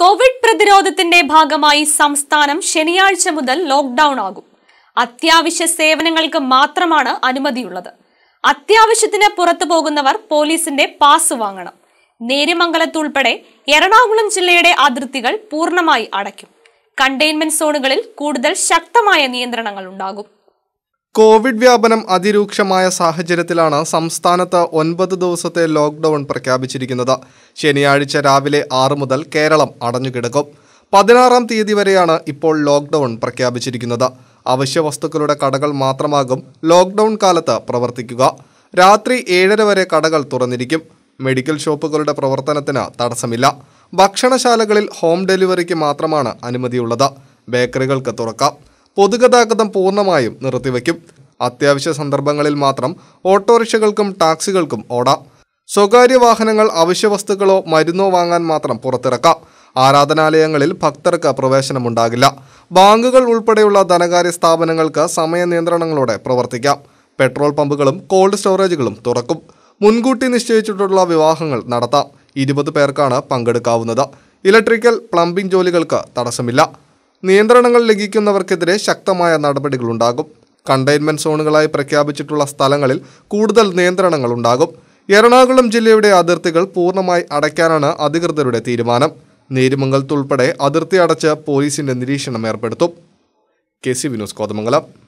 Covid പ്രതിരോധത്തിന്റെ ഭാഗമായി സംസ്ഥാനം ശനിയാഴ്ച മുതൽ ലോക്ക്ഡൌൺ ആകും അത്യാവശ്യ സേവനങ്ങൾക്ക് മാത്രമാണ് അനുമതിയുള്ളത് അത്യാവശ്യത്തിന് പുറത്തു പോകുന്നവർ പോലീസിന്റെ പാസ് വാങ്ങണം നേര്യമംഗലത്തുൾപ്പെടെ എറണാകുളം ജില്ലയുടെ അതിർത്തികൾ പൂർണ്ണമായി അടയ്ക്കും കണ്ടെയ്ൻമെന്റ് സോണുകളിൽ കൂടുതൽ ശക്തമായ നിയന്ത്രണങ്ങൾ ഉണ്ടാകും കോവിഡ് വ്യാപനം അതിരൂക്ഷമായ സാഹചര്യത്തിലാണ് സംസ്ഥാനത്ത് ഒൻപത് ദിവസത്തെ ലോക്ക്ഡൌൺ പ്രഖ്യാപിച്ചിരിക്കുന്നത് ശനിയാഴ്ച രാവിലെ ആറ് മുതൽ കേരളം അടഞ്ഞുകിടക്കും പതിനാറാം തീയതി വരെയാണ് ഇപ്പോൾ ലോക്ക്ഡൌൺ പ്രഖ്യാപിച്ചിരിക്കുന്നത് അവശ്യ വസ്തുക്കളുടെ കടകൾ മാത്രമാകും ലോക്ക്ഡൌൺ കാലത്ത് പ്രവർത്തിക്കുക രാത്രി ഏഴര വരെ കടകൾ തുറന്നിരിക്കും മെഡിക്കൽ ഷോപ്പുകളുടെ പ്രവർത്തനത്തിന് തടസ്സമില്ല ഭക്ഷണശാലകളിൽ ഹോം ഡെലിവറിക്ക് മാത്രമാണ് അനുമതിയുള്ളത് ബേക്കറികൾക്ക് തുറക്കാം പൊതുഗതാഗതം പൂർണ്ണമായും നിർത്തിവെക്കും അത്യാവശ്യ സന്ദർഭങ്ങളിൽ മാത്രം ഓട്ടോറിക്ഷകൾക്കും ടാക്സികൾക്കും ഓടാം സ്വകാര്യ വാഹനങ്ങൾ അവശ്യവസ്തുക്കളോ മരുന്നോ വാങ്ങാൻ മാത്രം പുറത്തിറക്കാം ആരാധനാലയങ്ങളിൽ ഭക്തർക്ക് പ്രവേശനമുണ്ടാകില്ല ബാങ്കുകൾ ഉൾപ്പെടെയുള്ള ധനകാര്യ സ്ഥാപനങ്ങൾക്ക് സമയ നിയന്ത്രണങ്ങളോടെ പ്രവർത്തിക്കാം പെട്രോൾ പമ്പുകളും കോൾഡ് സ്റ്റോറേജുകളും തുറക്കും മുൻകൂട്ടി നിശ്ചയിച്ചിട്ടുള്ള വിവാഹങ്ങൾ നടത്താം ഇരുപത് പേർക്കാണ് പങ്കെടുക്കാവുന്നത് ഇലക്ട്രിക്കൽ പ്ലംബിംഗ് ജോലികൾക്ക് തടസ്സമില്ല നിയന്ത്രണങ്ങൾ ലംഘിക്കുന്നവർക്കെതിരെ ശക്തമായ നടപടികളുണ്ടാകും കണ്ടെയ്ൻമെന്റ് സോണുകളായി പ്രഖ്യാപിച്ചിട്ടുള്ള സ്ഥലങ്ങളിൽ കൂടുതൽ നിയന്ത്രണങ്ങൾ ഉണ്ടാകും എറണാകുളം ജില്ലയുടെ അതിർത്തികൾ പൂർണ്ണമായി അടയ്ക്കാനാണ് അധികൃതരുടെ തീരുമാനം നേരിമംഗലത്തുൾപ്പെടെ അതിർത്തി അടച്ച് പോലീസിന്റെ നിരീക്ഷണം ഏർപ്പെടുത്തും കെ സി വിനോസ് കോതമംഗലം